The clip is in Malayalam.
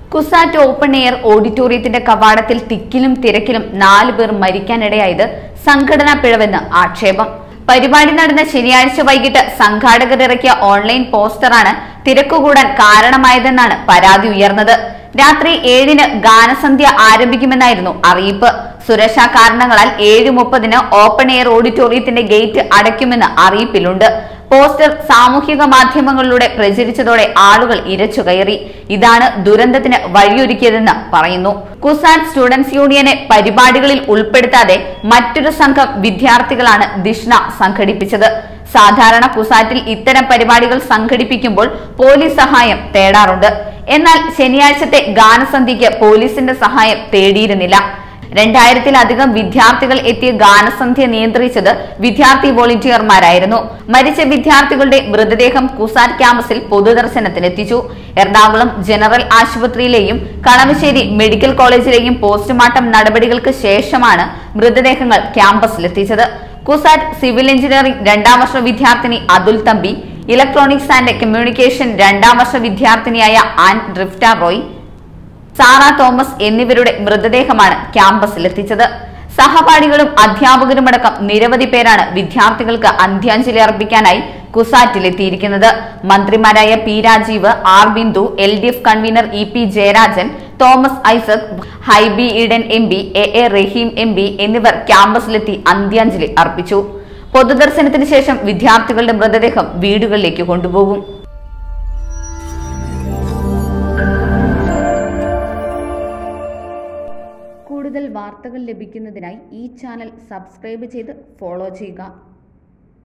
കുസാറ്റ് ഓപ്പൺ എയർ ഓഡിറ്റോറിയത്തിന്റെ കവാടത്തിൽ തിക്കിലും തിരക്കിലും നാലു പേർ മരിക്കാനിടയായത് സംഘടനാ പിഴവെന്ന് ആക്ഷേപം പരിപാടി നടന്ന ശനിയാഴ്ച വൈകിട്ട് സംഘാടകർ ഇറക്കിയ ഓൺലൈൻ പോസ്റ്ററാണ് തിരക്കുകൂടാൻ കാരണമായതെന്നാണ് പരാതി ഉയർന്നത് രാത്രി ഏഴിന് ഗാനസന്ധ്യ ആരംഭിക്കുമെന്നായിരുന്നു അറിയിപ്പ് സുരക്ഷാ കാരണങ്ങളാൽ ഏഴ് മുപ്പതിന് ഓപ്പൺ എയർ ഓഡിറ്റോറിയത്തിന്റെ ഗേറ്റ് അടയ്ക്കുമെന്ന് അറിയിപ്പിലുണ്ട് പോസ്റ്റർ സാമൂഹിക മാധ്യമങ്ങളിലൂടെ പ്രചരിച്ചതോടെ ആളുകൾ ഇരച്ചുകയറി ഇതാണ് ദുരന്തത്തിന് വഴിയൊരുക്കിയതെന്ന് പറയുന്നു കുസാറ്റ് സ്റ്റുഡൻസ് യൂണിയനെ പരിപാടികളിൽ ഉൾപ്പെടുത്താതെ മറ്റൊരു സംഘം വിദ്യാർത്ഥികളാണ് ദിഷ്ണ സംഘടിപ്പിച്ചത് സാധാരണ കുസാറ്റിൽ ഇത്തരം പരിപാടികൾ സംഘടിപ്പിക്കുമ്പോൾ പോലീസ് സഹായം തേടാറുണ്ട് എന്നാൽ ശനിയാഴ്ചത്തെ ഗാനസന്ധ്യയ്ക്ക് പോലീസിന്റെ സഹായം തേടിയിരുന്നില്ല രണ്ടായിരത്തിലധികം വിദ്യാർത്ഥികൾ എത്തിയ ഗാനസന്ധ്യ നിയന്ത്രിച്ചത് വിദ്യാർത്ഥി വോളണ്ടിയർമാരായിരുന്നു മരിച്ച വിദ്യാർത്ഥികളുടെ മൃതദേഹം കുസാറ്റ് ക്യാമ്പസിൽ പൊതുദർശനത്തിനെത്തിച്ചു എറണാകുളം ജനറൽ ആശുപത്രിയിലെയും കളമശ്ശേരി മെഡിക്കൽ കോളേജിലെയും പോസ്റ്റ്മോർട്ടം നടപടികൾക്ക് ശേഷമാണ് മൃതദേഹങ്ങൾ ക്യാമ്പസിലെത്തിച്ചത് കുസാറ്റ് സിവിൽ എഞ്ചിനീയറിംഗ് രണ്ടാം വർഷ വിദ്യാർത്ഥിനി Athul Thampi electronics and communication രണ്ടാം വർഷ വിദ്യാർത്ഥിനിയായ ആൻ ഡ്രിഫ്റ്റ റോയ് സാറ തോമസ് എന്നിവരുടെ മൃതദേഹമാണ് ക്യാമ്പസിലെത്തിച്ചത് സഹപാഠികളും അധ്യാപകരുമടക്കം നിരവധി പേരാണ് വിദ്യാർത്ഥികൾക്ക് അന്ത്യാഞ്ജലി അർപ്പിക്കാനായി കുസാറ്റിലെത്തിയിരിക്കുന്നത് മന്ത്രിമാരായ P Rajeev R Bindu L D F convener E P Jayarajan Thomas Isaac Hibi Eden M P A A Rahim M P എന്നിവർ ക്യാമ്പസിലെത്തി അന്ത്യാഞ്ജലി അർപ്പിച്ചു പൊതുദർശനത്തിന് ശേഷം വിദ്യാർത്ഥികളുടെ മൃതദേഹം വീടുകളിലേക്ക് കൊണ്ടുപോകും കൂടുതൽ വാർത്തകൾ ലഭിക്കുന്നതിനായി ഈ ചാനൽ സബ്സ്ക്രൈബ് ചെയ്ത് ഫോളോ ചെയ്യുക